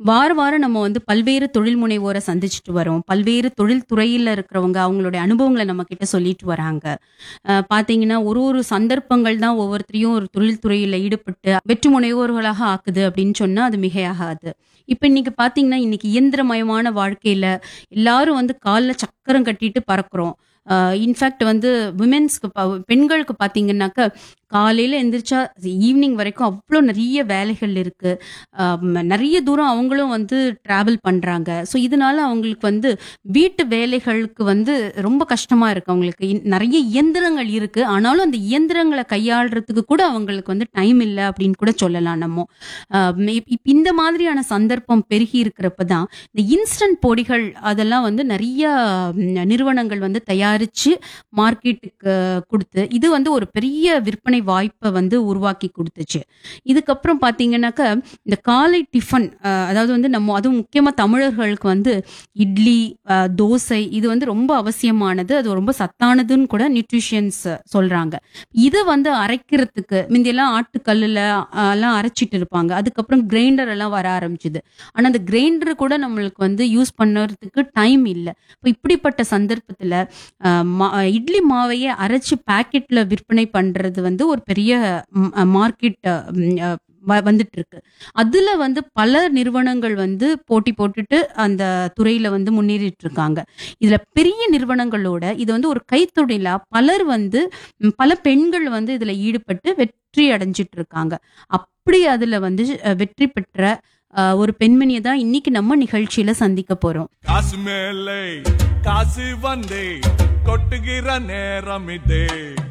வார வாரம் நம்ம வந்து பல்வேறு தொழில் முனைவோரை சந்திச்சுட்டு வரோம் பல்வேறு தொழில் துறையில இருக்கிறவங்க அவங்களுடைய அனுபவங்களை நம்ம கிட்ட சொல்லிட்டு வராங்க அஹ் பாத்தீங்கன்னா ஒரு ஒரு சந்தர்ப்பங்கள் தான் ஒவ்வொருத்தரையும் ஒரு தொழில் துறையில ஈடுபட்டு வெற்றி முனைவோர்களாக ஆக்குது அப்படின்னு சொன்னா அது மிகையாகாது இப்ப இன்னைக்கு பாத்தீங்கன்னா இன்னைக்கு இயந்திரமயமான வாழ்க்கையில எல்லாரும் வந்து கால்ல சக்கரம் கட்டிட்டு பறக்குறோம் இன்ஃபேக்ட் வந்து விமென்ஸ்க்கு பெண்களுக்கு பார்த்தீங்கன்னாக்க காலையில் எந்திரிச்சா ஈவினிங் வரைக்கும் அவ்வளோ நிறைய வேலைகள் இருக்கு ஆம், நிறைய தூரம் அவங்களும் வந்து ட்ராவல் பண்ணுறாங்க ஸோ இதனால அவங்களுக்கு வந்து வீட்டு வேலைகளுக்கு வந்து ரொம்ப கஷ்டமா இருக்கு அவங்களுக்கு இன்- நிறைய இயந்திரங்கள் இருக்கு ஆனாலும் அந்த இயந்திரங்களை கையாளுறதுக்கு கூட அவங்களுக்கு வந்து டைம் இல்லை அப்படின்னு கூட சொல்லலாம் நம்ம ஆம், இப்- இப்ப இந்த மாதிரியான சந்தர்ப்பம் பெருகி இருக்கிறப்ப தான் இந்த இன்ஸ்டன்ட் பொடிகள் அதெல்லாம் வந்து நிறைய ம், நிறுவனங்கள் வந்து தயாரிச்சு மார்க்கெட்டுக்கு கொடுத்து இது வந்து ஒரு பெரிய விற்பனை வாய்ப்பை வந்து உருவாக்கி கொடுத்துச்சு இதுக்கப்புறம் பார்த்தீங்கன்னாக்க இந்த காலை டிஃபன் அஹ், அதாவது வந்து நம்ம அதுவும் முக்கியமாக தமிழர்களுக்கு வந்து இட்லி அஹ், தோசை இது வந்து ரொம்ப அவசியமானது அது ரொம்ப சத்தானதுன்னு கூட நியூட்ரிஷியன்ஸ் சொல்றாங்க இதை வந்து அரைக்கிறதுக்கு முந்தியெல்லாம் ஆட்டுக்கல்லுல அஹ், எல்லாம் அரைச்சிட்டு இருப்பாங்க அதுக்கப்புறம் கிரைண்டர் எல்லாம் வர ஆரம்பிச்சுது ஆனா அந்த கிரைண்டர் கூட நம்மளுக்கு வந்து யூஸ் பண்ணுறதுக்கு டைம் இல்லை இப்போ இப்படிப்பட்ட சந்தர்ப்பத்துல அஹ், மா- இட்லி மாவையே அரைச்சு பாக்கெட்ல விற்பனை பண்றது வந்து ஒரு பெரிய மார்க்கெட் வந்துட்டு இருக்கு அதுல வந்து பல நிறுவனங்கள் வந்து போட்டி போட்டுட்டு அந்த துறையில வந்து முன்னேறிட்டு இருக்காங்க இதுல பெரிய நிறுவனங்களோட இது வந்து ஒரு கைத்தொழிலா பலர் வந்து ம், பல பெண்கள் வந்து இதுல ஈடுபட்டு வெற்றி அடைஞ்சிட்டு இருக்காங்க அப்படி அதுல வந்து அஹ், வெற்றி பெற்ற அஹ், ஒரு பெண்மணியை தான் இன்னைக்கு நம்ம நிகழ்ச்சியில சந்திக்க போறோம் காசு மேலே காசு வந்தே கொட்டுகிற நேரம் இதே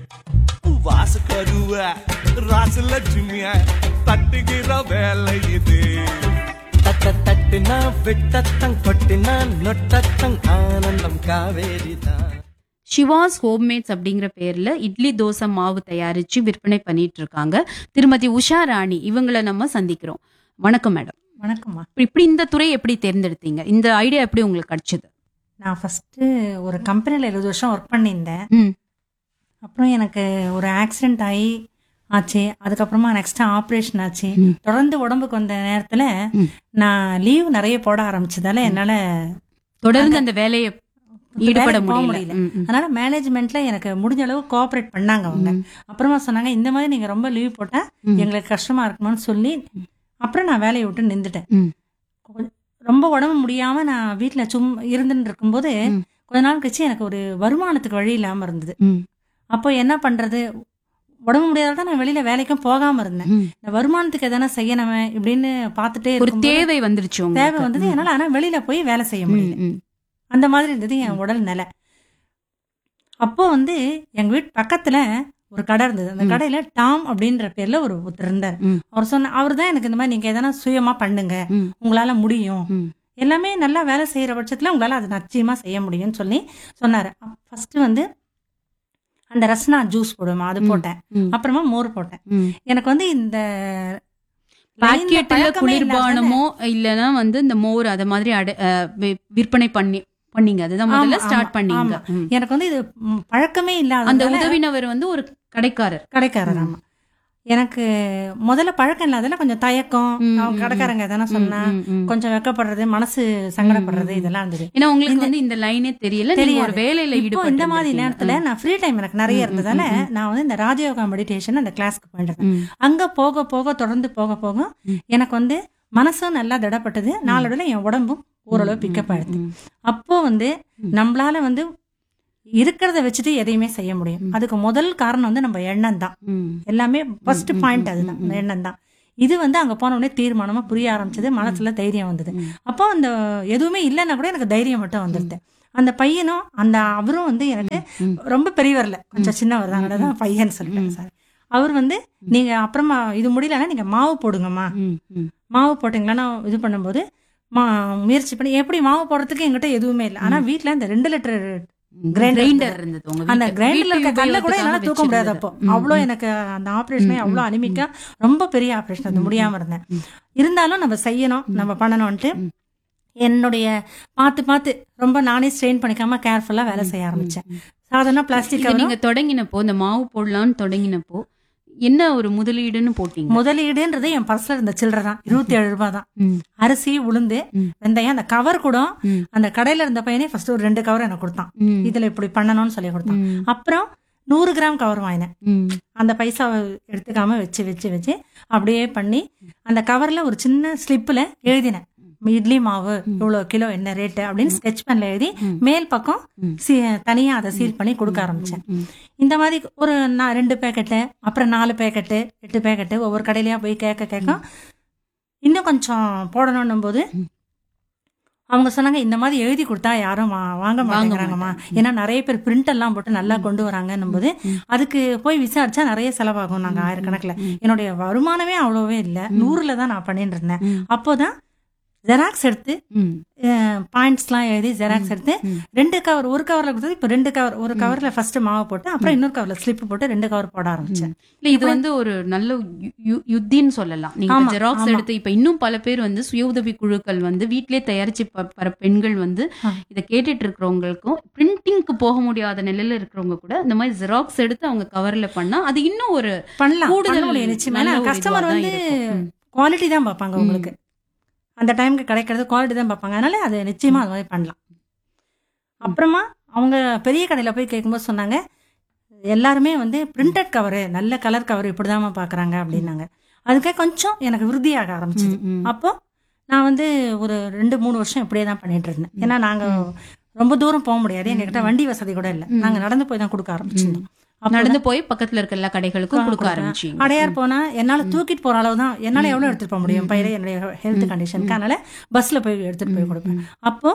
வாசு கருவ ராசு லட்சுமிய தட்டுகிற வேலை இது தட்ட தட்டுனா விட்டத்தங் கொட்டினா நொட்டத்தங் ஆனந்தம் காவேரி தான் சிவாஸ் ஹோம்மேட்ஸ் அப்படிங்கிற பேர்ல இட்லி தோசை மாவு தயாரிச்சு விற்பனை பண்ணிட்டு இருக்காங்க திருமதி உஷா ராணி இவங்கள நம்ம சந்திக்கிறோம் வணக்கம் மேடம் வணக்கம்மா இப்படி- இப்படி இந்த துறை எப்படி தேர்ந்தெடுத்தீங்க இந்த ஐடியா எப்படி உங்களுக்கு கிடைச்சது நான் ஃபஸ்ட்டு ஒரு கம்பெனியில் இருபது வருஷம் ஒர்க் பண்ணியிருந்தேன் ம். அப்புறம் எனக்கு ஒரு ஆக்சிடென்ட் ஆகி ஆச்சு அதுக்கப்புறமா நெக்ஸ்ட் ஆப்ரேஷன் ஆச்சு ம். தொடர்ந்து உடம்புக்கு வந்த நேரத்தில் ம். நான் லீவ் நிறைய போட ஆரம்பிச்சதால என்னால் தொடர்ந்து அந்த வேலையை ஈடுபட வேலைக்கு போக முடியல முடியல. ம், ம். அதனால மேனேஜ்மெண்ட்ல எனக்கு முடிஞ்ச அளவு கோஆப்ரேட் பண்ணாங்க அவங்க ம். அப்புறமா சொன்னாங்க இந்த மாதிரி நீங்க ரொம்ப லீவ் போட்டா ம். எங்களுக்கு கஷ்டமா இருக்குமான்னு சொல்லி அப்புறம் நான் வேலையை விட்டு நின்றுட்டேன் ம். ரொம்ப உடம்பு முடியாம நான் வீட்டுல சும் இருந்துட்டு இருக்கும்போது ம். கொஞ்ச நாள் கழிச்சு எனக்கு ஒரு வருமானத்துக்கு வழி இல்லாம இருந்தது ம். அப்போ என்ன பண்றது உடம்பு முடியாதான் நான் வெளியில வேலைக்கும் போகாம இருந்தேன் ம். இந்த வருமானத்துக்கு எதனா செய்யணுமே இப்படின்னு பார்த்துட்டே ஒரு இருக்கும்போது தேவை வந்துருச்சு தேவை உங்களுக்கு. வந்தது ம். என்னால ஆனா வெளியில போய் வேலை செய்ய ம், முடியல ம். அந்த மாதிரி இருந்தது என் உடல் நிலை அப்போ வந்து எங்க வீட்டு பக்கத்துல ஒரு கடை இருந்தது அந்த ம். கடையில டாம் அப்படின்ற பேர்ல ஒரு ஒருத்தர் இருந்தார் ம். அவர் சொன்ன அவர் தான் எனக்கு இந்த மாதிரி நீங்க எதனா சுயமா பண்ணுங்க ம். உங்களால முடியும் ம். எல்லாமே நல்லா வேலை செய்யற பட்சத்துல உங்களால அது நிச்சயமா செய்ய முடியும்னு சொல்லி சொன்னாரு ஃபர்ஸ்ட் வந்து அந்த ரஸ்னா ஜூஸ் போடுவோம் அது ம். போட்டேன் ம். அப்புறமா மோர் போட்டேன் ம். எனக்கு வந்து இந்த பாக்கெட்ல பழக்கமே இல்லாததால- குளிர்பானமோ இல்லனா வந்து இந்த மோர் அத மாதிரி அட- அஹ் வி- விற்பனை பண்ணி பண்ணீங்க அதுதான் முதல்ல ஆமா, ஸ்டார்ட் ஆமா, பண்ணீங்க ஆமா. ம். எனக்கு வந்து இது ம், பழக்கமே அந்த இல்லாத உதவினவர் வந்து ஒரு கடைக்காரர் கடைக்காரர் ஆமா எனக்கு முதல்ல பழக்கம் இல்லாதல கொஞ்சம் தயக்கம் ம், அவங்க ம், கடைக்காரங்க எதனா சொன்னா ம், ம், ம். கொஞ்சம் வெக்கப்படுறது மனசு சங்கடப்படுறது ம், ம். இதெல்லாம் இருந்தது ஏன்னா உங்களுக்கு இந்த- வந்து இந்த லைனே தெரியல நீங்க ஒரு தெரியாது. வேலையில இப்போ ஈடுபட்டு இந்த மாதிரி இருந்திருக்கீங்க. நேரத்துல நான் ஃப்ரீ டைம் எனக்கு நிறைய ம், ம், இருந்ததால ம், ம். நான் வந்து இந்த ராஜயோகா மெடிடேஷன் அந்த கிளாஸ்க்கு போயிட்டு ம், அங்க போக போக தொடர்ந்து போக போக ம். எனக்கு வந்து மனசும் நல்லா திடப்பட்டது நாளடைவில் என் உடம்பும் ஓரளவு ம், பிக்கப் ம், ஆயிடுது ம், அப்போ வந்து ம். நம்மளால வந்து இருக்கிறத வச்சுட்டு எதையுமே செய்ய முடியும் ம். அதுக்கு முதல் காரணம் வந்து நம்ம எண்ணம் தான் ம், எல்லாமே ஃபர்ஸ்ட் ம், ம், பாயிண்ட் ம், அதுதான் ம், ம். எண்ணம் தான் இது வந்து அங்க போன உடனே தீர்மானமா புரிய ஆரம்பிச்சது மனசுல தைரியம் வந்தது ம். அப்போ அந்த எதுவுமே இல்லைன்னா கூட எனக்கு தைரியம் மட்டும் வந்துருது அந்த பையனும் அந்த அவரும் வந்து எனக்கு ம். ரொம்ப பெரியவர்ல கொஞ்சம் சின்னவர் தான் தான் பையன் சொல்லிட்டேன் சார் அவர் வந்து நீங்க அப்புறமா இது முடியலன்னா நீங்க மாவு போடுங்கம்மா ம், ம். மாவு போட்டீங்களான்னு இது பண்ணும்போது மா முயற்சி பண்ணி எப்படி மாவு போடுறதுக்கு என்கிட்ட எதுவுமே இல்லை ஆனா வீட்ல இந்த ரெண்டு லிட்டர் Grinder கிரைண்டர் இருந்தது உங்க அந்த வீட்டு- கிரைண்டர்ல இருக்க வீட்டு கல்ல கூட என்னால உபயோகத்துக்காக தூக்க முடியாது அப்போ வச்சிருந்தது. ம், அவ்வளோ ம். எனக்கு அந்த ஆபரேஷனே ம், அவ்வளோ ம், அனிமிக்கா ரொம்ப பெரிய ஆபரேஷன் அது ம், முடியாம இருந்தேன் ம். இருந்தாலும் நம்ம செய்யணும் நம்ம பண்ணணும்ட்டு ம். என்னுடைய பார்த்து பார்த்து ரொம்ப நானே ஸ்ட்ரெயின் பண்ணிக்காம கேர்ஃபுல்லா வேலை செய்ய ஆரம்பிச்சேன் சாதாரண பிளாஸ்டிக் இது நீங்க தொடங்கினப்போ இந்த மாவு போடலாம்னு தொடங்கினப்போ என்ன ஒரு முதலீடுன்னு போட்டீங்க முதலீடுன்றது என் பர்ஸ்ல இருந்த சில்லறை தான் இருபத்தி ஏழு ரூபாய் தான் ம். அரிசி உளுந்து ம். வெந்தயம் அந்த கவர் கூட ம். அந்த கடையில இருந்த பையனே ஃபர்ஸ்ட் ஒரு ரெண்டு கவர் எனக்கு கொடுத்தான் ம். இதுல இப்படி பண்ணணும்னு சொல்லி கொடுத்தான் ம். அப்புறம் நூறு கிராம் கவர் வாங்கினேன் ம். அந்த பைசாவை எடுத்துக்காம வச்சு வச்சு வச்சு அப்படியே பண்ணி அந்த கவர்ல ஒரு சின்ன ஸ்லிப்ல எழுதினேன் இட்லி மாவு இவ்வளவு கிலோ என்ன ரேட்டு அப்படின்னு ஸ்கெட்ச் பென்ல எழுதி மேல் பக்கம் ம். சி- தனியா அதை சீல் பண்ணி கொடுக்க ஆரம்பிச்சேன் ம். இந்த மாதிரி ஒரு நான் ரெண்டு பேக்கெட்டு அப்புறம் நாலு பேக்கெட்டு எட்டு பேக்கெட்டு ஒவ்வொரு கடையிலயா போய் கேட்க கேட்க இன்னும் கொஞ்சம் போடணும் போது அவங்க சொன்னாங்க இந்த மாதிரி எழுதி கொடுத்தா யாரும் வா- வாங்க மாட்டேங்கிறாங்கம்மா ஏன்னா நிறைய பேர் பிரிண்ட் எல்லாம் போட்டு நல்லா கொண்டு வராங்கன்னும் போது அதுக்கு போய் விசாரிச்சா நிறைய செலவாகும் நாங்க ஆயிரக்கணக்கில் என்னுடைய வருமானமே அவ்வளோவே இல்லை நூறுல தான் நான் பண்ணிட்டு இருந்தேன் ம். அப்போதான் ஜெராக்ஸ் எடுத்து ம். பாயிண்ட்ஸ்லாம் எழுதி ஜெராக்ஸ் எடுத்து ம். ரெண்டு கவர் ஒரு கவர்ல கொடுத்தது இப்போ ரெண்டு கவர் ஒரு கவர்ல ஃபர்ஸ்ட் மாவு போட்டு அப்புறம் இன்னொரு கவர்ல ஸ்லிப் போட்டு ரெண்டு கவர் போட ஆரம்பிச்சேன் இல்ல இது வந்து ஒரு நல்ல யு- யு- யுத்தின்னு சொல்லலாம் நீங்க ஆமா, ஜெராக்ஸ் ஆமா. எடுத்து இப்ப இன்னும் பல பேர் வந்து சுய உதவி குழுக்கள் வந்து வீட்டிலே தயாரிச்சு ப- பர பெண்கள் வந்து ஆ. இதை கேட்டுட்டு இருக்கிறவங்களுக்கும் பிரிண்டிங்க்கு போக முடியாத நிலையில இருக்கிறவங்க கூட இந்த மாதிரி ஜெராக்ஸ் எடுத்து அவங்க கவர்ல பண்ணா அது இன்னும் ஒரு பண்ணலாம் கூடுதல் பண்ண முடியும் நிச்சயமா நல்ல ஒரு கஸ்டமர் இதுவா தான் வந்து இருக்கும். ம். குவாலிட்டி தான் பார்ப்பாங்க உங்களுக்கு அந்த டைம்க்கு கிடைக்கிறது குவாலிட்டி தான் பார்ப்பாங்க அதனால அது நிச்சயமா அது மாதிரி பண்ணலாம் அப்புறமா அவங்க பெரிய கடையில போய் கேட்கும்போது சொன்னாங்க எல்லாருமே வந்து பிரிண்டட் கவரு நல்ல கலர் கவர் இப்படிதாம்மா பாக்குறாங்க அப்படின்னாங்க அதுக்கே கொஞ்சம் எனக்கு விருதியாக ஆரம்பிச்சது ம், ம். அப்போ நான் வந்து ஒரு ரெண்டு மூணு வருஷம் இப்படியே தான் பண்ணிட்டு இருந்தேன் ஏன்னா நாங்க ரொம்ப தூரம் போக முடியாது எங்ககிட்ட வண்டி வசதி கூட இல்லை நாங்க நடந்து போய் தான் கொடுக்க ஆரம்பிச்சிருந்தோம் அப்போ நடந்து போய் பக்கத்துல இருக்க எல்லா கடைகளுக்கும் ஆ, கொடுக்க கொடுத்தேன். ஆரம்பிச்சீங்க அடையார் போனா என்னால தூக்கிட்டு போற அளவு தான் என்னால எவ்வளவு எடுத்துட்டு போக முடியும் பையில என்னுடைய ஹெல்த் கண்டிஷனுக்கு அதனால பஸ்ல போய் எடுத்துட்டு போய் கொடுப்பேன் அப்போ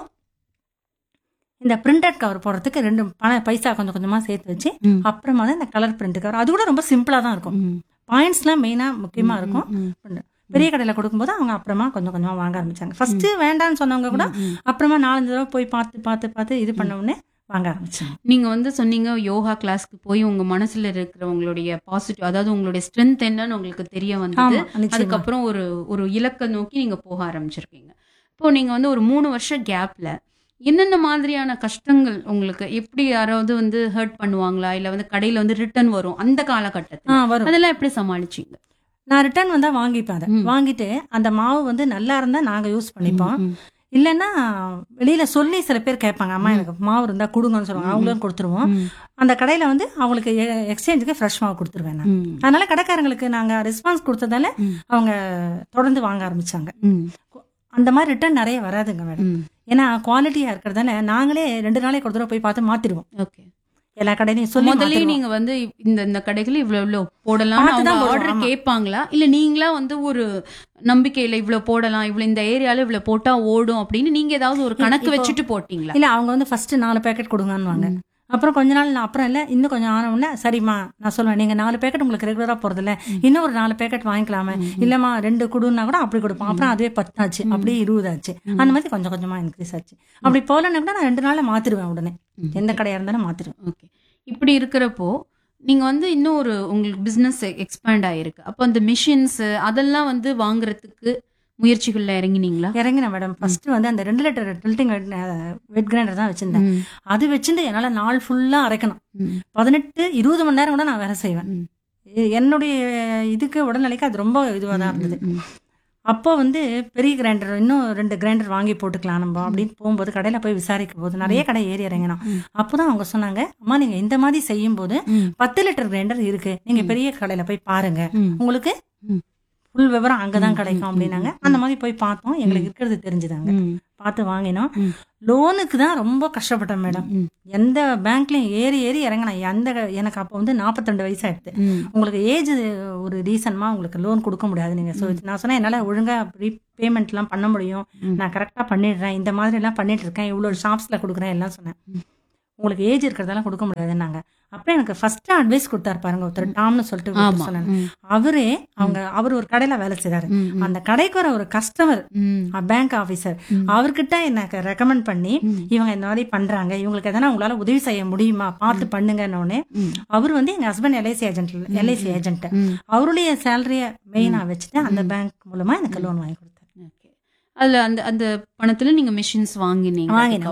இந்த பிரிண்டட் கவர் போடுறதுக்கு ரெண்டு பண பைசா கொஞ்சம் கொஞ்சமா சேர்த்து வச்சு ம். அப்புறமா தான் இந்த கலர் பிரிண்ட் கவர் அது கூட ரொம்ப சிம்பிளா தான் இருக்கும் ம். பாயிண்ட்ஸ்லாம் மெயினா முக்கியமா இருக்கும் ம். பெரிய கடையில கொடுக்கும்போது அவங்க அப்புறமா கொஞ்சம் கொஞ்சமா வாங்க ஆரம்பிச்சாங்க ஃபர்ஸ்ட் வேண்டாம்னு சொன்னவங்க கூட அப்புறமா நாலஞ்சு தடவை போய் பார்த்து பார்த்து பார்த்து இது பண்ண உடனே வாங்க ஆரம்பிச்சாங்க நீங்க வந்து சொன்னீங்க யோகா கிளாஸ்க்கு போய் உங்க மனசுல இருக்கிறவங்களுடைய பாசிட்டிவ் அதாவது உங்களுடைய ஸ்ட்ரென்த் என்னன்னு உங்களுக்கு தெரிய வந்தது ஆமா நிச்சயமா அதுக்கப்புறம் ஒரு ஒரு இலக்கை நோக்கி நீங்க போக ஆரம்பிச்சிருக்கீங்க இப்போ நீங்க வந்து ஒரு மூணு வருஷம் கேப்ல என்னென்ன மாதிரியான கஷ்டங்கள் உங்களுக்கு எப்படி யாராவது வந்து ஹர்ட் பண்ணுவாங்களா இல்ல வந்து கடையில வந்து ரிட்டர்ன் வரும் அந்த ஆ காலகட்டத்தில் வரும் அதெல்லாம் எப்படி சமாளிச்சீங்க நான் ரிட்டர்ன் வந்தா வாங்கிப்பேன் அதை ம். வாங்கிட்டு அந்த மாவு வந்து நல்லா இருந்தா நாங்க யூஸ் பண்ணிப்போம் ம், இல்லைன்னா வெளியில சொல்லி சில பேர் கேட்பாங்க அம்மா எனக்கு மாவு இருந்தா கொடுங்கன்னு சொல்லுவாங்க அவங்களும் கொடுத்துருவோம் ம், அந்த கடையில வந்து அவங்களுக்கு எக்ஸ்சேஞ்சுக்கு ஃப்ரெஷ் மாவு கொடுத்துருவேன் நான் ம், அதனால கடைக்காரங்களுக்கு நாங்க ரெஸ்பான்ஸ் கொடுத்ததால ம். அவங்க தொடர்ந்து வாங்க ஆரம்பிச்சாங்க ம், அந்த மாதிரி ரிட்டர்ன் நிறைய வராதுங்க மேடம் ம். ஏன்னா குவாலிட்டியா இருக்கிறதால நாங்களே ரெண்டு நாளைக்கு ஒரு தடவை போய் பார்த்து மாத்திடுவோம் ஓகே எல்லா கடையிலையும் சொல்லி முதல்ல மாத்திடுவோம். நீங்க வந்து இந்த இந்த கடைகள் இவ்வளவு இவ்வளவு போடலாம் பார்த்து அவங்க தான் போடுவோம், ஆர்டர் ஆமா. கேட்பாங்களா இல்ல நீங்களா வந்து ஒரு நம்பிக்கையில இவ்வளவு போடலாம் இவ்வளவு இந்த ஏரியால இவ்வளவு போட்டா ஓடும் அப்படின்னு நீங்க ஏதாவது ஒரு கணக்கு இப்போ- வச்சுட்டு போட்டீங்களா இல்ல அவங்க வந்து ஃபர்ஸ்ட் நாலு பேக்கெட் கொடுங்கன்னு அப்புறம் கொஞ்ச நாள் நான் அப்புறம் இல்ல இன்னும் கொஞ்சம் ஆன உடனே சரிம்மா நான் சொல்லுவேன் நீங்க நாலு பேக்கெட் உங்களுக்கு ரெகுலரா போறது இல்ல இன்னும் ஒரு நாலு பேக்கெட் வாங்கிக்கலாமே இல்லம்மா ரெண்டு குடுன்னா கூட அப்படி கொடுப்போம் அப்புறம் அதுவே பத்தாச்சு அப்படியே இருபதாச்சு அந்த மாதிரி கொஞ்சம் கொஞ்சமா இன்க்ரீஸ் ஆச்சு அப்படி போலன்னா கூட நான் ரெண்டு நாள்ல மாத்திருவேன் உடனே எந்த கடையா இருந்தாலும் மாத்திருவேன் ஓகே இப்படி இருக்கிறப்போ நீங்க வந்து இன்னும் ஒரு உங்களுக்கு பிசினஸ் எக்ஸ்பேண்ட் ஆயிருக்கு அப்போ அந்த மிஷின்ஸ் அதெல்லாம் வந்து வாங்குறதுக்கு முயற்சிகள்ல இறங்கினீங்களா இறங்கினேன் மேடம் ஃபர்ஸ்ட் வந்து அந்த ரெண்டு லிட்டர் டில்ட்டிங் வெட் கிரைண்டர் தான் வச்சிருந்தேன் ம், அது வச்சுட்டு என்னால நாள் ஃபுல்லா அரைக்கணும் ம், பதினெட்டு இருபது மணி நேரம் கூட நான் வேலை செய்வேன் ம். எ- என்னுடைய இதுக்கு உடல்நிலைக்கு அது ரொம்ப இதுவாக தான் இருந்தது ம், அப்போ வந்து பெரிய கிரைண்டர் இன்னும் ரெண்டு கிரைண்டர் வாங்கி போட்டுக்கலாம் நம்ம அப்படின்னு போகும்போது கடையில போய் விசாரிக்கும் போது நிறைய கடை ஏறி இறங்கினோம் அப்போதான் அவங்க சொன்னாங்க அம்மா நீங்க இந்த மாதிரி செய்யும் போது ம், பத்து லிட்டர் கிரைண்டர் இருக்கு நீங்க பெரிய கடையில போய் பாருங்க ம். உங்களுக்கு ம். ஃபுல் விவரம் அங்கதான் ம், கிடைக்கும் ம், அப்படின்னாங்க அந்த மாதிரி போய் பார்த்தோம் எங்களுக்கு இருக்கிறது தெரிஞ்சுதாங்க ம், பார்த்து வாங்கினோம் ம். லோனுக்கு தான் ரொம்ப கஷ்டப்பட்டேன் மேடம் ம், எந்த பேங்க்லயும் ஏறி ஏறி இறங்கினேன் எந்த எனக்கு அப்போ வந்து நாற்பத்தெண்டு வயசு ஆயிடுது ம், உங்களுக்கு ஏஜ் ஒரு ரீசன்மா உங்களுக்கு லோன் கொடுக்க முடியாது நீங்க so நான் சொன்னேன் என்னால ஒழுங்கா பேமெண்ட்லாம் பண்ண முடியும் ம். நான் கரெக்டா பண்ணிடுறேன் இந்த மாதிரி எல்லாம் பண்ணிட்டு இருக்கேன் இவ்வளவு ஷாப்ஸ்ல கொடுக்குறேன் எல்லாம் சொன்னேன் உங்களுக்கு ஏஜ் இருக்கிறதெல்லாம் கொடுக்க முடியாதுன்னாங்க அப்புறம் எனக்கு ஃபர்ஸ்ட் அட்வைஸ் கொடுத்தாரு பாருங்க ஒருத்தர் டாம்னு சொல்லிட்டு ஒருத்தர் ஆமா சொன்னாங்க ம், அவரே அவங்க அவர் ஒரு கடையில வேலை செய்றாரு ம், ம், அந்த கடைக்கு வர ஒரு கஸ்டமர் ம், பேங்க் ஆபீசர் ம். அவர்கிட்ட எனக்கு ரெக்கமெண்ட் பண்ணி ம். இவங்க இந்த மாதிரி பண்றாங்க இவங்களுக்கு எதனா உங்களால உதவி செய்ய முடியுமா பார்த்து பண்ணுங்கன்னு உடனே ம். அவர் வந்து எங்க husband LIC agent LIC agent ம். அவருடைய சேலரிய மெயினா வச்சுட்டு அந்த பேங்க் மூலமா எனக்கு லோன் வாங்கி கொடுத்தாரு Okay. அதுல அந்த அந்த பணத்துல நீங்க மிஷின்ஸ் வாங்கினீங்க வாங்கினேன் ஒரு அதுக்கப்புறம்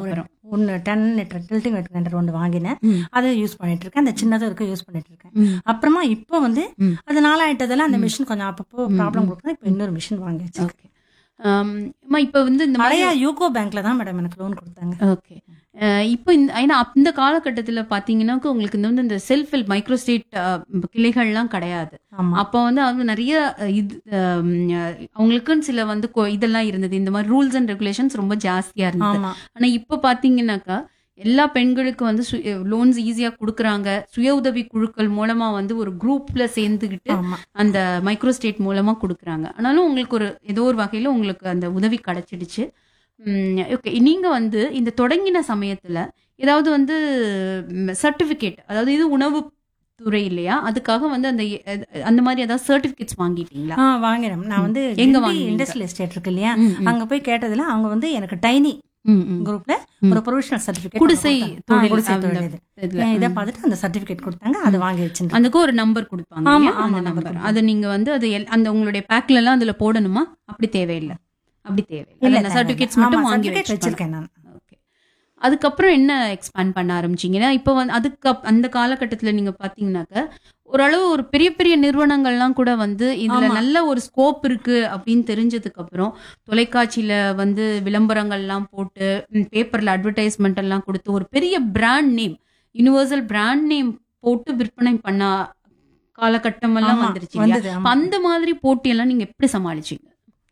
ஒன்று டென் லிட்டர் டில்ட்டிங் கிரைண்டர் ஒன்று வாங்கினேன் ம். அதை யூஸ் பண்ணிட்டு இருக்கேன் அந்த சின்னதும் இருக்கு யூஸ் பண்ணிட்டு இருக்கேன் ம். அப்புறமா இப்போ வந்து ம். அது நாளாயிட்டதெல்லாம் அந்த மிஷின் கொஞ்சம் அப்பப்போ ப்ராப்ளம் கொடுக்குறேன் இப்போ இன்னொரு மிஷின் வாங்கி வச்சிருக்கேன் ஓகே அம்மா இப்போ வந்து இந்த மாதிரி பழைய யூகோ பேங்க்ல தான் மேடம் எனக்கு லோன் கொடுத்தாங்க ஓகே இப்போ இந்த ஏன்னா இந்த காலகட்டத்தில் பார்த்தீங்கன்னாக்க உங்களுக்கு இந்த வந்து இந்த செல்ஃப் ஹெல்ப் மைக்ரோ ஸ்டேட் கிளைகள்லாம் கிடையாது ஆமா அப்போ வந்து அவங்க நிறைய அஹ், இது அஹ், அவங்களுக்குன்னு சில வந்து கொ- இதெல்லாம் இருந்தது இந்த மாதிரி ரூல்ஸ் அண்ட் ரெகுலேஷன்ஸ் ரொம்ப ஜாஸ்தியா இருந்தது ஆமா ஆனா இப்போ பாத்தீங்கன்னாக்கா எல்லா பெண்களுக்கு வந்து லோன்ஸ் ஈஸியா கொடுக்குறாங்க சுய உதவி குழுக்கள் மூலமா வந்து ஒரு குரூப்ல சேர்ந்துக்கிட்டு ஆமா அந்த மைக்ரோ ஸ்டேட் மூலமா கொடுக்குறாங்க ஆனாலும் உங்களுக்கு ஒரு ஏதோ ஒரு வகையில உங்களுக்கு அந்த உதவி கிடைச்சிடுச்சு ஓகே நீங்க வந்து இந்த தொடங்கின சமயத்துல ஏதாவது வந்து சர்டிபிகேட் அதாவது இது உணவு துறை இல்லையா அதுக்காக வந்து அந்த அந்த மாதிரி ஏதாவது சர்டிபிகேட்ஸ் வாங்கிட்டீங்களா ஆ வாங்கினேன் நான் வந்து எங்க வாங்குனீங்க? இண்டஸ்ட்ரியல் எஸ்டேட் இருக்கு இல்லையா ம், ம். அங்க போய் கேட்டதுல அவங்க வந்து எனக்கு டைனி ம், ம். குரூப்ல ம். ஒரு ப்ரொவிஷனல் சர்டிபிகேட் குடிசை தொழில் குடிசை அந்த தொழில் இது இதுல. இதை பார்த்துட்டு அந்த சர்டிபிகேட் கொடுத்தாங்க அதை வாங்கி வச்சிருந்தேன் அதுக்கு ஒரு நம்பர் கொடுப்பாங்க ஆமா, இல்லையா? ஆமா, அந்த number நம்பர் கொடுப்பாங்க. அதை நீங்க வந்து அது எல்- அந்த உங்களுடைய பேக்ல எல்லாம் அதுல போடணுமா அப்படி தேவையில்லை அப்படி தேவையில்லை இல்ல அந்த சர்டிபிகேட்ஸ் மட்டும் வாங்கி சர்டிபிகேட் வச்சிருக்கேன் வச்சிருக்கேன் நான் ஓகே அதுக்கப்புறம் என்ன எக்ஸ்பேண்ட் பண்ண ஆரம்பிச்சீங்க ஏன்னா இப்போ வந்து அதுக்கு அப்- அந்த காலகட்டத்துல நீங்க பாத்தீங்கன்னாக்க ஓரளவு ஒரு பெரிய பெரிய நிறுவனங்கள்லாம் கூட வந்து இதுல ஆமா. நல்ல ஒரு ஸ்கோப் இருக்கு அப்படின்னு தெரிஞ்சதுக்கு அப்புறம் தொலைக்காட்சியில வந்து விளம்பரங்கள்லாம் போட்டு பேப்பர்ல அட்வர்டைஸ்மெண்ட் எல்லாம் கொடுத்து ஒரு பெரிய brand name universal brand name போட்டு விற்பனை பண்ண காலகட்டம் எல்லாம் ஆமா, வந்துருச்சு இல்லையா? வந்தது, அப்ப ஆமா. அந்த மாதிரி போட்டியெல்லாம் நீங்க எப்படி சமாளிச்சீங்க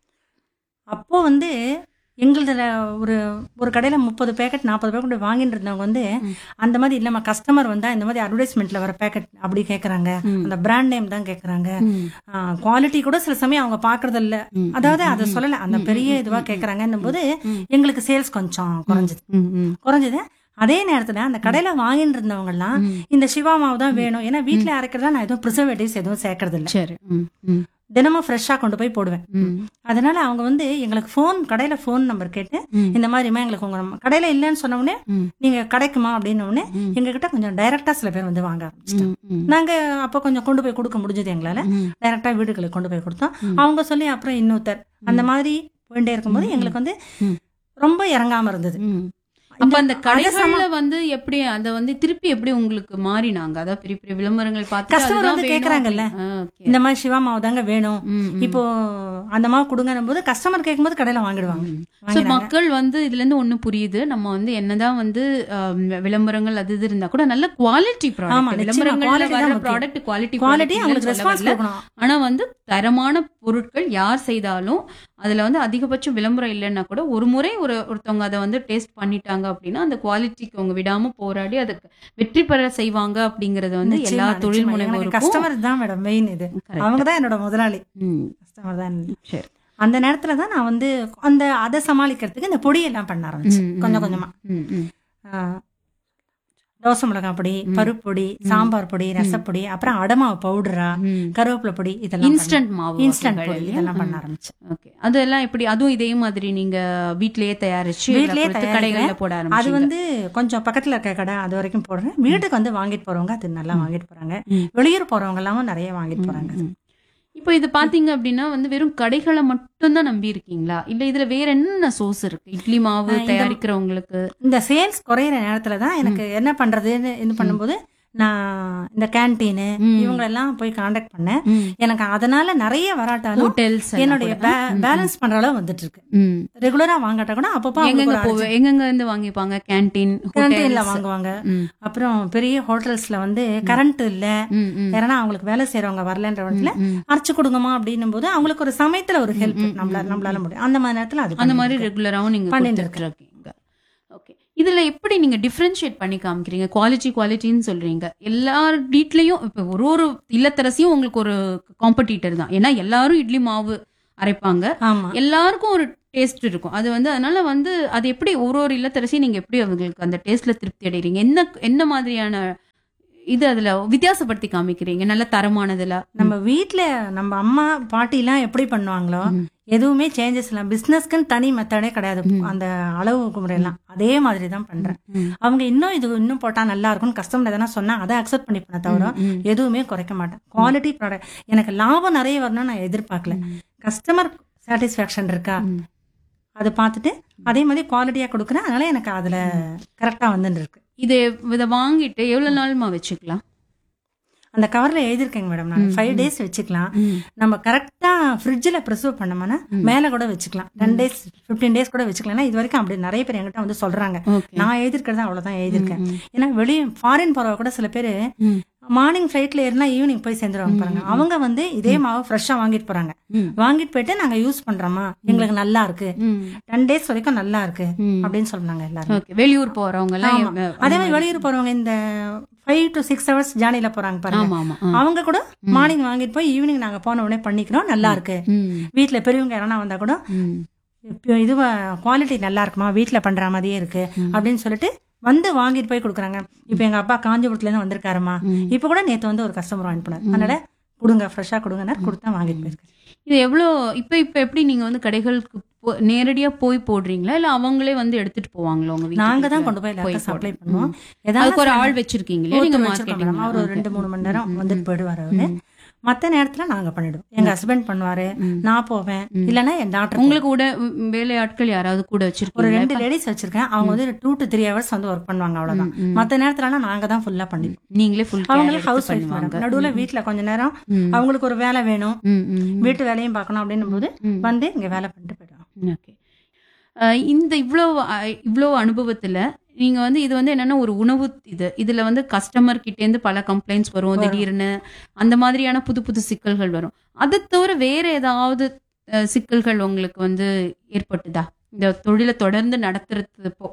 அப்போ வந்து எங்களுதுல ஒரு ஒரு கடையில முப்பது பேக்கெட் நாற்பது பேக்கெட் வாங்கிட்டு இருந்தவங்க வந்து அந்த மாதிரி இல்லம்மா கஸ்டமர் வந்தா இந்த மாதிரி அட்வர்டைஸ்மெண்ட்ல வர பேக்கெட் அப்படி கேக்குறாங்க ம். அந்த பிராண்ட் நேம் தான் கேக்குறாங்க ம். குவாலிட்டி கூட சில சமயம் அவங்க பாக்குறது இல்ல ம். அதாவது அதை சொல்லல அந்த பெரிய இதுவா கேக்குறாங்கன்னும் போது எங்களுக்கு சேல்ஸ் கொஞ்சம் குறைஞ்சது ம், ம். குறைஞ்சது அதே நேரத்துல அந்த கடையில வாங்கிட்டு இருந்தவங்க எல்லாம் இந்த சிவா மாவு தான் வேணும் ஏன்னா வீட்ல அரைக்கிறதா நான் எதுவும் ப்ரிசர்வேட்டிவ்ஸ் எதுவும் சேர்க்கறது இல்ல சரி ம், ம், தினமும் ஃப்ரெஷ்ஷா கொண்டு போய் போடுவேன் ம். அதனால அவங்க வந்து எங்களுக்கு ஃபோன் கடையில ஃபோன் நம்பர் கேட்டு ம். இந்த மாதிரிமா எங்களுக்கு உங்க நம்ம- கடையில இல்லைன்னு சொன்ன உடனே ம். நீங்க கிடைக்குமா அப்படின்னு உடனே ம். எங்க கிட்ட கொஞ்சம் டைரக்டா சில பேர் வந்து வாங்க ஆரம்பிச்சிட்டாங்க ம், ம். நாங்க அப்ப கொஞ்சம் கொண்டு போய் கொடுக்க முடிஞ்சது எங்களால ம். டைரக்டா வீடுகளுக்கு கொண்டு போய் கொடுத்தோம் ம். அவங்க சொல்லி அப்புறம் இன்னொருத்தர் அந்த மாதிரி போயிட்டே இருக்கும்போது எங்களுக்கு வந்து ம். ரொம்ப இறங்காம இருந்தது ம். அப்ப அந்த இந்த- கடைகள்ல வந்து எப்படி அத வந்து திருப்பி எப்படி உங்களுக்கு மாறினாங்க அதாவது பெரிய பெரிய விளம்பரங்கள் பார்த்து Customer அதுதான் வந்து வேணும் கேக்குறாங்கல்ல. அப்படின்னு. ஆ, okay. இந்த மாதிரி சிவா மாவு தாங்க வேணும் ம், ம். இப்போ அந்த மாவு கொடுங்கன்னும் போது கஸ்டமர் கேட்கும்போது கடையில வாங்கிடுவாங்க ஸோ வாங்கினாங்க. மக்கள் வந்து இதுல இருந்து ஒண்ணு புரியுது நம்ம வந்து என்னதான் வந்து ஆம், விளம்பரங்கள் அது இது இருந்தா கூட நல்ல குவாலிட்டி ஆமா, ப்ராடக்ட் நிச்சயமா விளம்பரங்கள்ல quality தான் வர முக்கியம். ப்ராடக்ட் குவாலிட்டி குவாலிட்டி அவங்களுக்கு ரெஸ்பான்ஸ் கொடுக்கணும் ஆனா வந்து தரமான பொருட்கள் யார் செய்தாலும் அதுல வந்து அதிகபட்சம் விளம்பரம் இல்லைன்னா கூட ஒரு முறை ஒரு ஒருத்தவங்க அதை வந்து டேஸ்ட் பண்ணிட்டாங்க அப்படின்னா அந்த குவாலிட்டிக்கு அவங்க விடாம போராடி அதுக்கு வெற்றி பெற செய்வாங்க அப்படிங்கறது வந்து எல்லா தொழில் முனைவோருக்கும் கஸ்டமர் தான் மேடம் மெயின் இது Correct. அவங்க தான் என்னோட முதலாளி ம், கஸ்டமர் தான் சரி அந்த நேரத்துல தான் நான் வந்து அந்த அதை சமாளிக்கிறதுக்கு இந்த பொடியெல்லாம் பண்ண ஆரம்பிச்சேன் ம், கொஞ்சம் ம், கொஞ்சமா ம், ம். ஆ, தோசை மிளகாய் பொடி பருப்பு பொடி சாம்பார் பொடி ரசப்பொடி அப்புறம் அடமாவு பவுடரா ம். கருவேப்பிலை பொடி இதெல்லாம் இன்ஸ்டன்ட் மாவு இன்ஸ்டன்ட் வகைகள் பொடி இல்லையா? இதெல்லாம் பண்ண ம். ஆரம்பிச்சேன் ஓகே அதெல்லாம் எப்படி அதுவும் இதே மாதிரி நீங்க வீட்லயே தயாரிச்சு வீட்லயே கொடுத்து தயாரிக்கிறேன். கடைகள்ல போட அது ஆரம்பிச்சீங்க வந்து கொஞ்சம் பக்கத்துல இருக்க கடை அது வரைக்கும் போடுறேன் வீட்டுக்கு வந்து வாங்கிட்டு போறவங்க அது நல்லா வாங்கிட்டு போறாங்க ம். வெளியூர் போறவங்க எல்லாமும் நிறைய வாங்கிட்டு போறாங்க ம். இப்போ இது பாத்தீங்க அப்படின்னா வந்து வெறும் கடைகளை மட்டும் தான் நம்பி இருக்கீங்களா இல்ல இதுல வேற என்ன சோர்ஸ் இருக்கு இட்லி மாவு ஆ, இந்த- தயாரிக்கிறவங்களுக்கு இந்த சேல்ஸ் குறையிற நேரத்துல தான் எனக்கு என்ன பண்றதுன்னு இது பண்ணும்போது நான் இந்த கேன்டீனு ம். இவங்க எல்லாம் போய் காண்டாக்ட் பண்ணேன் ம். எனக்கு அதனால நிறைய வராட்டாலும் ஹோட்டல்ஸ் என்னுடைய பேலன்ஸ் பண்ற அளவு வந்துட்டு இருக்கு ரெகுலரா வாங்காட்டா கூட அப்பப்போ எங்கெங்க போவ எங்கெங்க இருந்து வாங்கிப்பாங்க கேன்டீன் கேன்டீன்ல வாங்குவாங்க ம். அப்புறம் பெரிய ஹோட்டல்ஸ்ல வந்து கரண்ட் இல்ல ம், ம். ஏன்னா அவங்களுக்கு வேலை செய்யறவங்க வரலன்ற இடத்துல ம். அரைச்சு கொடுங்கம்மா அப்படின்னும் போது அவங்களுக்கு ஒரு சமயத்துல ஒரு ஹெல்ப் நம்மளால நம்மளால முடியும் அந்த மாதிரி நேரத்துல அது அந்த மாதிரி பண்ணிட்டு ரெகுலராகவும் நீங்க பண்ணிட்டு பண்ணிட்டு இருக்கீங்க ஓகே இதுல எப்படி நீங்க டிஃபரன்ஷியேட் பண்ணி காமிக்கிறீங்க குவாலிட்டி குவாலிட்டின்னு சொல்றீங்க எல்லார் வீட்லயும் இப்ப ஒரு ஒரு இல்லத்தரசியும் உங்களுக்கு ஒரு காம்படிட்டர் தான் ஏன்னா எல்லாரும் இட்லி மாவு அரைப்பாங்க இருக்கேன். ஆமா எல்லாருக்கும் ஒரு டேஸ்ட் இருக்கும் அது வந்து அதனால வந்து அது எப்படி ஒரு ஒரு இல்லத்தரசியும் நீங்க எப்படி அவங்களுக்கு அந்த டேஸ்ட்ல திருப்தி அடைகிறீங்க என்ன என்ன மாதிரியான இது அதுல வித்தியாசப்படுத்தி காமிக்கிறீங்க நல்ல தரமானதுல நம்ம வீட்ல நம்ம அம்மா பாட்டி எல்லாம் எப்படி பண்ணுவாங்களோ ம். எதுவுமே சேஞ்சஸ் எல்லாம் பிசினஸ்க்குன்னு தனி மெத்தடே கிடையாது அந்த அளவு முறையெல்லாம் அதே மாதிரி தான் பண்றேன் ம். அவங்க இன்னும் இது இன்னும் போட்டா நல்லா இருக்கும்னு கஸ்டமர் எதனா சொன்னா அதை அக்செப்ட் பண்ணிப்பேன் தவிர ம். எதுவுமே குறைக்க மாட்டேன் குவாலிட்டி ப்ராடக்ட் எனக்கு லாபம் நிறைய வரணும்னு நான் எதிர்பார்க்கல கஸ்டமர் சாட்டிஸ்ஃபேக்ஷன் இருக்கா ம். அதை பார்த்துட்டு அதே மாதிரி குவாலிட்டியாக கொடுக்குறேன் அதனால எனக்கு அதில் கரெக்டாக வந்துட்டு இருக்கு இது இதை வாங்கிட்டு எவ்வளவு நாள்மா வச்சுக்கலாம் அந்த கவரில் எழுதியிருக்கேங்க மேடம் நான் ஃபைவ் டேஸ் வச்சுக்கலாம் நம்ம கரெக்டாக ஃப்ரிட்ஜில் ப்ரிசர்வ் பண்ணோம்னா மேலே கூட வச்சுக்கலாம் டென் டேஸ் ஃபிஃப்டீன் டேஸ் கூட வச்சுக்கலாம் ஏன்னா இது வரைக்கும் அப்படி நிறைய பேர் என்கிட்ட வந்து சொல்கிறாங்க ஓகே நான் எழுதிருக்கிறது அவ்வளோதான் எழுதியிருக்கேன் ஏன்னா வெளியே ஃபாரின் போகிறவங்க கூட சில பேர் மார்னிங் ஃப்ளைட்டில் ஏறினா ஈவினிங் போய் சேர்ந்துருவாங்க பாருங்க அவங்க வந்து இதே மாவு ஃப்ரெஷ்ஷாக வாங்கிட்டு போகிறாங்க ம். வாங்கிட்டு போயிட்டு நாங்கள் யூஸ் பண்ணுறோமா எங்களுக்கு நல்லா இருக்கு டென் டேஸ் வரைக்கும் நல்லா இருக்கு அப்படின்னு சொல்றாங்க எல்லாரும் ஓகே வெளியூர் போறவங்க எல்லாம் ஆமா. எவ்வ- அதே மாதிரி வெளியூர் போறவங்க இந்த ஃபைவ் டு சிக்ஸ் ஹவர்ஸ் ஜானியில போறாங்க பாருங்க ஆமா ஆமா ஆ. அவங்க கூட மார்னிங் வாங்கிட்டு போய் ஈவினிங் நாங்க போன உடனே பண்ணிக்கிறோம் நல்லா இருக்கு ம், வீட்ல பெரியவங்க யாரா வந்தா கூட ம். இப்போ இது குவாலிட்டி நல்லா இருக்குமா வீட்ல பண்ற மாதிரியே இருக்கு அப்படின்னு சொல்லிட்டு வந்து வாங்கிட்டு போய் கொடுக்குறாங்க இப்போ எங்க அப்பா காஞ்சிபுரத்துல இருந்து வந்திருக்காருமா இப்போ கூட நேத்து வந்து ஒரு கஸ்டமர் வாங்கிட்டு போனார் அதனால கொடுங்க ஃப்ரெஷ்ஷா கொடுங்க கொடுத்தா வாங்கிட்டு போயிருக்கேன் இது எவ்வளோ இப்போ இப்போ எப்படி நீங்க வந்து கடைகளுக்கு போ- நேரடியா போய் போடுறீங்களா இல்ல அவங்களே வந்து எடுத்துட்டு போவாங்களா உங்க வீட்டுக்கு? நாங்க தான் கொண்டு போய் போய் எல்லாருக்கும் சப்ளை போடுறோம். பண்ணுவோம் ம். அதுக்கு ஒரு ஏதாவது ஆள் வச்சிருக்கீங்களா நீங்க ஒருத்தர் வச்சிருக்கோம் மார்க்கெட்டிங் மேடம். அவர் ஒரு ரெண்டு மூணு மணி நேரம் வந்துட்டு போயிடுவார் அவரு மத்த நேரத்துல நாங்க பண்ணிடுவோம் எங்க ஹஸ்பண்ட் பண்ணுவாரு நான் போவேன் இல்லைன்னா என் டாக்டர் உங்களுக்கு கூட ம், வேலையாட்கள் யாராவது கூட ஒரு வச்சிருக்கீங்களா ரெண்டு லேடிஸ் வச்சிருக்கேன் அவங்க வந்து டூ டு த்ரீ ஹவர்ஸ் வந்து ஒர்க் பண்ணுவாங்க அவ்வளவுதான் மத்த நேரத்துல நாங்க தான் ஃபுல்லா பண்ணிடுவோம் நீங்களே ஃபுல் அவங்களே ஹவுஸ் ஒய்ஃப் மேடம் நடுவுல வீட்ல கொஞ்ச நேரம் அவங்களுக்கு ஒரு வேலை வேணும் வீட்டு வேலையும் பார்க்கணும் அப்படின்னும் போது வந்து இங்க வேலை பண்ணிட்டு போயிடுவோம் ஓகே இந்த இவ்வளோ அஹ், இவ்வளோ அனுபவத்துல நீங்க வந்து இது வந்து என்னன்னா ஒரு உணவு இது இதுல வந்து கஸ்டமர் கிட்டேருந்து பல கம்ப்ளைண்ட்ஸ் வரும் திடீர்னு அந்த மாதிரியான புது புது சிக்கல்கள் வரும் அதை தவிர வேற ஏதாவது அஹ், சிக்கல்கள் உங்களுக்கு வந்து ஏற்பட்டுதா இந்த தொழிலை தொடர்ந்து நடத்துறது போ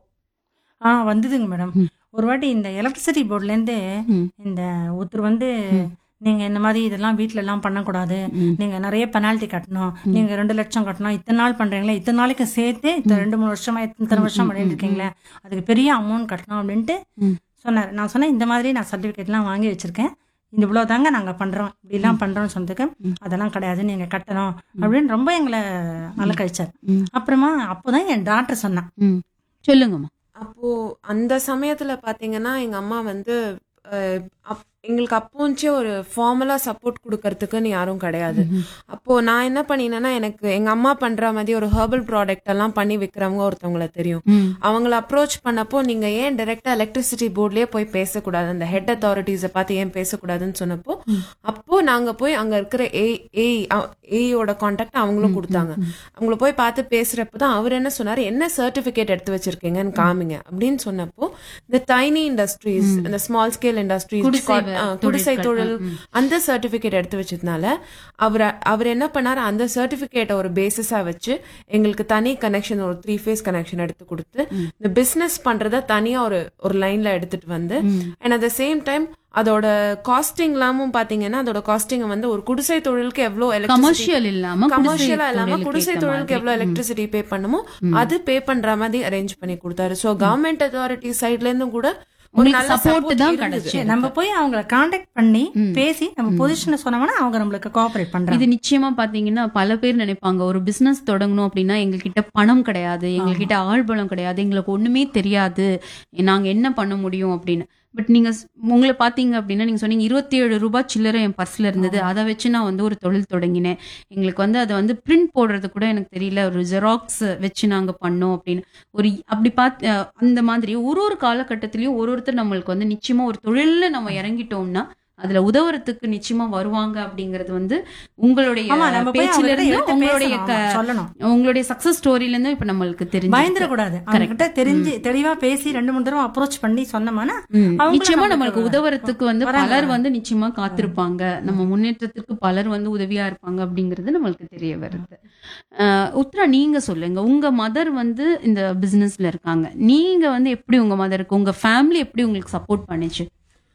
ஆ வந்ததுங்க மேடம் ஒரு வாட்டி இந்த எலக்ட்ரிசிட்டி போர்ட்ல இருந்து ம். இந்த ஒருத்தர் வந்து நீங்க இந்த மாதிரி இதெல்லாம் வீட்ல எல்லாம் பண்ணக்கூடாது நீங்க நிறைய பெனால்ட்டி கட்டணும் நீங்க ரெண்டு லட்சம் கட்டணும் இத்தனை நாள் பண்றீங்களா இத்தனை நாளைக்கு சேர்த்து இத்தனை ரெண்டு மூணு வருஷமா இத்தனை வருஷம் பண்ணிட்டு இருக்கீங்களே அதுக்கு பெரிய அமௌண்ட் கட்டணும் அப்படின்ட்டு ம். சொன்னார் நான் சொன்னேன் இந்த மாதிரி நான் சர்டிஃபிகேட்லாம் வாங்கி வச்சிருக்கேன் இந்த இவ்வளோ தாங்க நாங்கள் பண்ணுறோம் இப்படிலாம் பண்ணுறோம்னு சொன்னதுக்கு அதெல்லாம் கிடையாது நீங்கள் கட்டணும் அப்படின்னு ரொம்ப எங்களை அலக்கழிச்சார் ம். அப்புறமா அப்போதான் என் டாக்டர் சொன்னான் ம் சொல்லுங்கம்மா அப்போ அந்த சமயத்துல பாத்தீங்கன்னா எங்க அம்மா வந்து அஹ், அப்- எங்களுக்கு அப்போச்சே ஒரு ஃபார்மலா சப்போர்ட் கொடுக்கறதுக்குன்னு யாரும் கிடையாது அப்போ நான் என்ன பண்ணினேன்னா எனக்கு எங்க அம்மா பண்ற மாதிரி ஒரு ஹெர்பல் ப்ராடக்ட் எல்லாம் பண்ணி விற்கிறவங்க ஒருத்தவங்கள தெரியும் ம். அவங்கள அப்ரோச் பண்ணப்போ நீங்க ஏன் டைரக்டா எலக்ட்ரிசிட்டி போர்ட்லயே போய் பேசக்கூடாது அந்த ஹெட் அத்தாரிட்டிஸை பார்த்து ஏன் பேசக்கூடாதுன்னு சொன்னப்போ அப்போ நாங்க போய் அங்க இருக்கிற ஏ ஏய் ஏயோட கான்டாக்ட் அவங்களும் கொடுத்தாங்க அவங்கள போய் பார்த்து பேசுறப்போ தான் அவர் என்ன சொன்னாரு என்ன சர்டிபிகேட் எடுத்து வச்சிருக்கீங்கன்னு காமிங்க அப்படின்னு சொன்னப்போ இந்த டைனி இண்டஸ்ட்ரீஸ் இந்த ஸ்மால் ஸ்கேல் இண்டஸ்ட்ரீஸ் குடிசை குடிசை தொழில்கள். தொழில் அந்த சர்டிபிகேட் எடுத்து வச்சதுனால அவர் அவர் என்ன பண்ணாரு அந்த சர்டிபிகேட்டை ஒரு பேசிஸா வச்சு எங்களுக்கு தனி கனெக்ஷன் ஒரு த்ரீ ஃபேஸ் கனெக்ஷன் எடுத்து கொடுத்து இந்த பிசினஸ் பண்றத தனியா ஒரு ஒரு லைன்ல எடுத்துட்டு வந்து and at the same time அதோட காஸ்டிங் எல்லாமும் பாத்தீங்கன்னா அதோட காஸ்டிங் வந்து ஒரு குடிசை தொழிலுக்கு எவ்வளவு கமர்ஷியல் இல்லாம குடிசை கமர்ஷியலா இல்லாம தொழிலுக்கு குடிசை ஏத்த தொழிலுக்கு மாதிரி. எவ்வளவு எலக்ட்ரிசிட்டி பே பண்ணுமோ அது பே பண்ற மாதிரி அரேஞ்ச் பண்ணி கொடுத்தாரு சோ கவர்மெண்ட் அத்தாரிட்டி சைட்ல இருந்தும் கூட ஒரு உங்களுக்கு நல்ல support support தான் இருந்தது. கிடைச்சு. நம்ம போய் அவங்கள காண்டாக்ட் பண்ணி பேசி நம்ம பொசிஷனை சொன்னோம்னா அவங்க நம்மளுக்கு கோஆபரேட் பண்றாங்க இது நிச்சயமா பாத்தீங்கன்னா பல பேர் நினைப்பாங்க ஒரு பிசினஸ் தொடங்கணும் அப்படின்னா எங்ககிட்ட பணம் கிடையாது எங்ககிட்ட ஆள்பலம் கிடையாது எங்களுக்கு ஒண்ணுமே தெரியாது நாங்க என்ன பண்ண முடியும் அப்படின்னு பட் நீங்க ஸ்- உங்களை பாத்தீங்க அப்படின்னா நீங்க சொன்னீங்க இருபத்தி ஏழு ரூபாய் சில்லறை என் பர்ஸ்ல இருந்தது அதை வச்சு நான் வந்து ஒரு தொழில் தொடங்கினேன் எங்களுக்கு வந்து அதை வந்து பிரிண்ட் போடுறது கூட எனக்கு தெரியல ஒரு ஜெராக்ஸ் வச்சு நாங்க பண்ணோம் அப்படின்னு ஒரு அப்படி பார்த்து அஹ் அந்த மாதிரி ஒரு ஒரு காலகட்டத்திலயும் ஒரு ஒருத்தர் நம்மளுக்கு வந்து நிச்சயமா ஒரு தொழில்ல நம்ம இறங்கிட்டோம்னா அதுல உதவுறதுக்கு நிச்சயமா வருவாங்க அப்படிங்கறது வந்து உங்களுடைய ஆமா நம்ம போய் பேச்சுல அவங்க இருந்து கிட்ட உங்களுடைய பேசணும், க- ஆமா, சொல்லணும் உங்களுடைய சக்சஸ் ஸ்டோரியில இருந்து இப்ப நம்மளுக்கு தெரிஞ்சு பயந்துடக்கூடாது அவங்க கிட்ட தெரிஞ்சு தெளிவா பேசி ரெண்டு மூணு தடவை அப்ரோச் பண்ணி சொன்னோம்னா அவங்களும் நிச்சயமா நம்மளுக்கு நம்மளுக்கு உதவுறதுக்கு வந்து வராங்க, பலர் வராங்க. வந்து நிச்சயமா காத்திருப்பாங்க நம்ம முன்னேற்றத்துக்கு பலர் வந்து உதவியா இருப்பாங்க அப்படிங்கிறது நம்மளுக்கு தெரிய வருது அஹ் உத்ரா நீங்க சொல்லுங்க உங்க மதர் வந்து இந்த பிசினஸ்ல இருக்காங்க நீங்க வந்து எப்படி உங்க மதருக்கு உங்க ஃபேமிலி எப்படி உங்களுக்கு சப்போர்ட் பண்ணுச்சு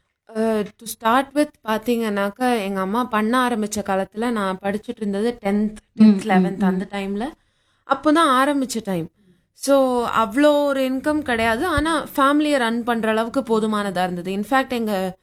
டு ஸ்டார்ட் வித் பார்த்தீங்கன்னாக்கா எங்கள் அம்மா பண்ண ஆரம்பித்த காலத்தில் நான் படிச்சுட்டு இருந்தது டென்த் டென்த் லெவன்த் அந்த டைமில் அப்போ தான் ஆரம்பித்த டைம் ஸோ அவ்வளோ ஒரு இன்கம் கிடையாது ஆனால் ஃபேமிலியை ரன் பண்ணுற அளவுக்கு போதுமானதாக இருந்தது இன்ஃபேக்ட் எங்கள்